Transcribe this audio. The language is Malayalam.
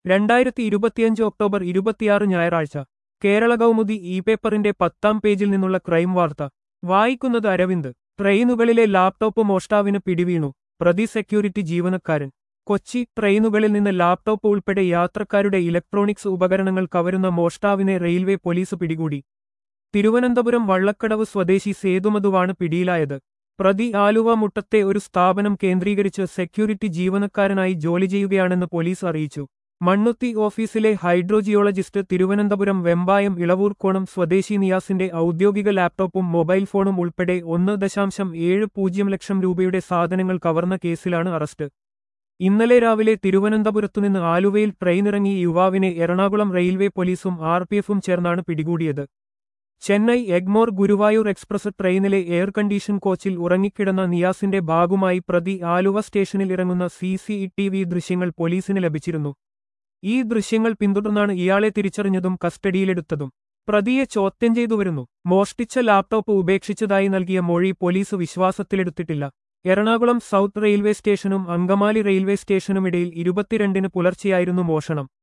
രണ്ടായിരത്തി ഇരുപത്തിയഞ്ച് ഒക്ടോബർ ഇരുപത്തിയാറ് ഞായറാഴ്ച കേരള കൗമുദി ഇ പേപ്പറിന്റെ പത്താം പേജിൽ നിന്നുള്ള ക്രൈം വാർത്ത വായിക്കുന്നത് അരവിന്ദ് ട്രെയിനുകളിലെ ലാപ്ടോപ്പ് മോഷ്ടാവിന് പിടിവീണു പ്രതി സെക്യൂരിറ്റി ജീവനക്കാരൻ കൊച്ചി ട്രെയിനുകളിൽ നിന്ന് ലാപ്ടോപ്പ് ഉൾപ്പെടെ യാത്രക്കാരുടെ ഇലക്ട്രോണിക്സ് ഉപകരണങ്ങൾ കവരുന്ന മോഷ്ടാവിനെ റെയിൽവേ പോലീസ് പിടികൂടി തിരുവനന്തപുരം വള്ളക്കടവ് സ്വദേശി സേതുമധുവാണ് പിടിയിലായത് പ്രതി ആലുവ മുട്ടത്തെ ഒരു സ്ഥാപനം കേന്ദ്രീകരിച്ച് സെക്യൂരിറ്റി ജീവനക്കാരനായി ജോലി ചെയ്യുകയാണെന്ന് പോലീസ് അറിയിച്ചു മണ്ണുത്തി ഓഫീസിലെ ഹൈഡ്രോജിയോളജിസ്റ്റ് തിരുവനന്തപുരം വെമ്പായം ഇളവൂർക്കോണം സ്വദേശി നിയാസിന്റെ ഔദ്യോഗിക ലാപ്ടോപ്പും മൊബൈൽ ഫോണും ഉൾപ്പെടെ ഒന്ന് ദശാംശം ഏഴ് പൂജ്യം ലക്ഷം രൂപയുടെ സാധനങ്ങൾ കവർന്ന കേസിലാണ് അറസ്റ്റ് ഇന്നലെ രാവിലെ തിരുവനന്തപുരത്തുനിന്ന് ആലുവയിൽ ട്രെയിനിറങ്ങിയ യുവാവിനെ എറണാകുളം റെയിൽവേ പോലീസും ആർ പി എഫും ചേർന്നാണ് പിടികൂടിയത് ചെന്നൈ എഗ്മോർ ഗുരുവായൂർ എക്സ്പ്രസ് ട്രെയിനിലെ എയർ കണ്ടീഷൻ കോച്ചിൽ ഉറങ്ങിക്കിടന്ന നിയാസിന്റെ ഭാഗമായി പ്രതി ആലുവ സ്റ്റേഷനിൽ ഇറങ്ങുന്ന സി സി ടി വി ദൃശ്യങ്ങൾ പോലീസിന് ലഭിച്ചിരുന്നു ഈ ദൃശ്യങ്ങൾ പിന്തുടർന്നാണ് ഇയാളെ തിരിച്ചറിഞ്ഞതും കസ്റ്റഡിയിലെടുത്തതും പ്രതിയെ ചോദ്യം ചെയ്തു വരുന്നു മോഷ്ടിച്ച ലാപ്ടോപ്പ് ഉപേക്ഷിച്ചതായി നൽകിയ മൊഴി പോലീസ് വിശ്വാസത്തിലെടുത്തിട്ടില്ല എറണാകുളം സൗത്ത് റെയിൽവേ സ്റ്റേഷനും അങ്കമാലി റെയിൽവേ സ്റ്റേഷനുമിടയിൽ ഇരുപത്തിരണ്ടിന് പുലർച്ചെയായിരുന്നു മോഷണം